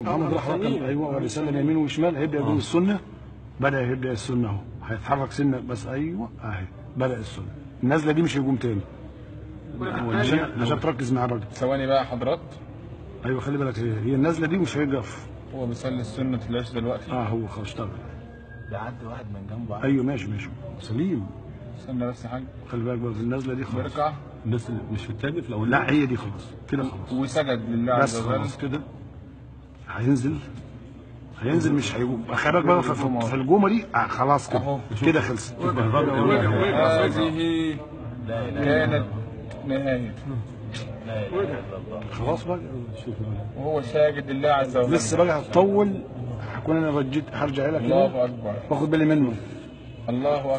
محمد راح رقم ايوه ولا يسلم يمين وشمال هيبدا يقول السنه بدا يبدا السنه اهو هيتحرك سنه بس ايوه اهي بدا السنه النازله دي مش هيقوم تاني عشان عشان تركز مع الراجل ثواني بقى حضرات ايوه خلي بالك هي هي النازله دي مش هيقف هو بيصلي السنة تلاش دلوقتي اه هو خلاص اشتغل بيعدي واحد من جنبه ايوه ماشي ماشي سليم استنى بس يا حاج خلي بالك بقى في النازله دي خلاص بيركع الناس اللي مش في التاني في الاول لا هي دي خلاص كده خلاص وسجد لله بس عز وجل خلاص كده هينزل هينزل مش هيقوم خلي بالك بقى في- في- في الجومه دي آه خلاص كده أهو. كده خلصت هذه كانت نهاية خلاص بقى وهو ساجد لله عز وجل لسه بقى هتطول هكون انا رجيت هرجع لك كده الله أكبر واخد بالي منه الله أكبر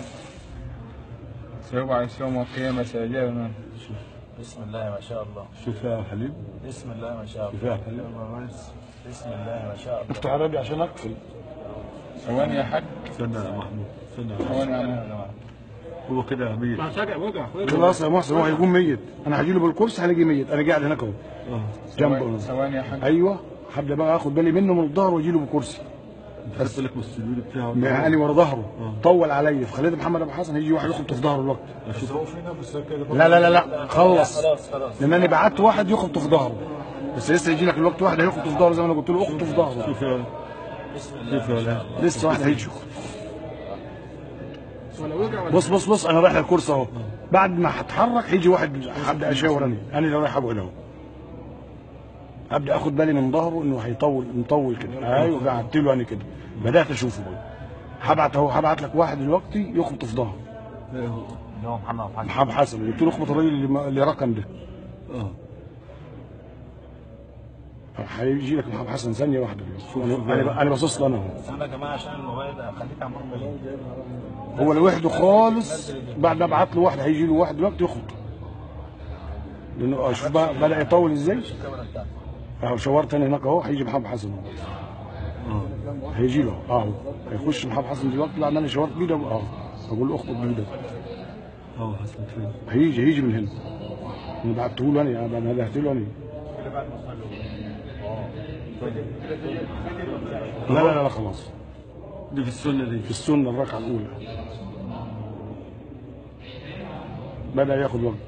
سيبعث يوم القيامة ساجدا بسم الله ما شاء الله شوف يا حليم بسم الله ما شاء شوف يا الله حليم بسم الله ما شاء الله افتح عربي عشان اقفل ثواني يا حاج استنى يا محمود استنى يا ثواني يا عم. هو كده يا امير خلاص يا محسن هو هيكون ميت انا هجي له بالكرسي هلاقيه ميت انا قاعد هناك اهو اه جنبه ثواني- ثواني يا حاج ايوه هبدا بقى اخد بالي منه من الظهر واجي له بكرسي انت خدت بالك من السجود بتاعه يعني ورا ظهره طول عليا فخليت محمد ابو حسن هيجي واحد يخبط في ظهره الوقت اشوف لا لا لا لا خلص خلاص خلاص لان انا بعت واحد يخبط في ظهره بس لسه يجي لك الوقت واحد هيخبط في ظهره زي ما انا قلت له اخبط في ظهره شوف يا شوف يا ولا لسه واحد هيجي بص بص بص انا رايح الكرسي اهو بعد ما هتحرك هيجي واحد هبدا اشاور انا انا اللي رايح ابعد اهو ابدا اخد بالي من ظهره انه هيطول مطول كده ايوه قعدت له انا كده بدات اشوفه بقى هبعت اهو هبعت لك واحد دلوقتي يخبط في ظهره اللي هو محمد حسن محمد حسن قلت له اخبط الراجل اللي اللي رقم ده اه هيجي لك محمد حسن ثانيه واحده بس. انا انا انا باصص له انا اهو بس انا يا جماعه عشان الموبايل ده خليك عمال بعيد هو لوحده خالص بعد ما ابعت له واحد هيجي له واحد دلوقتي يخبط لانه اشوف بقى بدا يطول ازاي الكاميرا بتاعتك اهو شاورت انا هناك اهو هيجي محمد حسن اهو اه هيجي له اهو هيخش محمد حسن دلوقتي لان انا شاورت بيده اهو اقول له اخبط بايدك اه حسن فين هيجي هيجي من هنا انا بعته له انا انا ندهت له انا لا لا لا, لا خلاص دي في السنه دي في السنه الركعه الاولى بدا ياخد وقت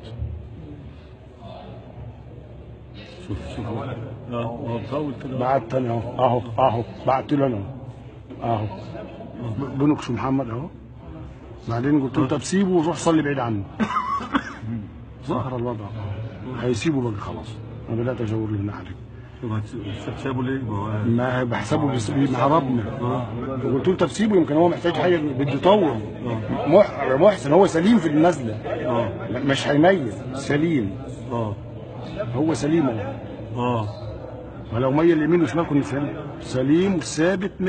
شوف شوف اه هو مطول كده بعت انا اهو اهو اهو بعت له انا اهو بنكش محمد اهو بعدين قلت له طب سيبه وروح صلي بعيد عنه ظهر الوضع هيسيبه بقى خلاص انا بدات اشاور له الناحيه دي شوف هتس- سابه ليه ما هو ما بحسبه بس- بيهربنا قلت له طب سيبه يمكن هو محتاج حاجه بده يطول مح- محسن هو سليم في النزله اه مش هيميل سليم اه هو سليم اهو اه ولو ميل يمين وشمال كنا فهمنا سليم ثابت 100%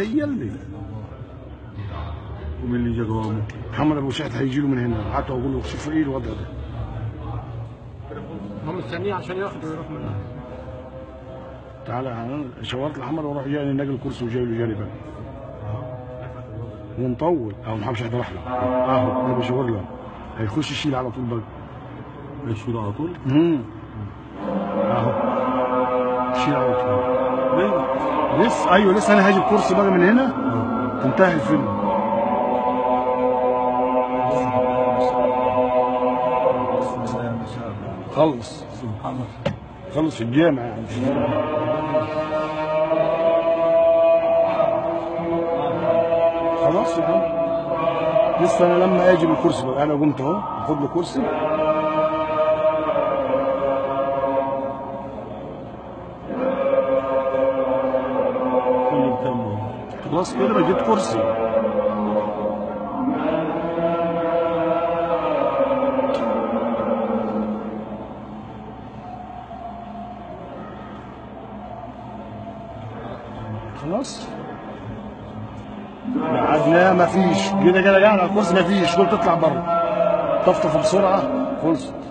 ومين اللي جا جوامه محمد ابو شحت هيجي له من هنا قعدت اقول له شوف ايه الوضع ده هم مستنيه عشان ياخد ويروح منه تعالى انا شاورت لمحمد واروح جاي ناجي الكرسي وجاي له جانبا ومطول اهو محمد شحت راح له اهو انا بشاور له هيخش يشيل على طول بقى يشيله على طول امم اهو شيل على طول ليه؟ لسه ايوه لسه انا هاجي الكرسي بقى من هنا انتهى الفيلم بسم الله ما شاء الله خلص خلص في الجامع يعني خلاص يا عم لسه انا لما اجي بالكرسي بقى انا قمت اهو اخد له كرسي كله تم اهو خلاص كده بقى جبت كرسي خلاص قعدنا ما فيش كده كده قاعد على الكرسي ما فيش قلت اطلع بره طفطف بسرعه خلصت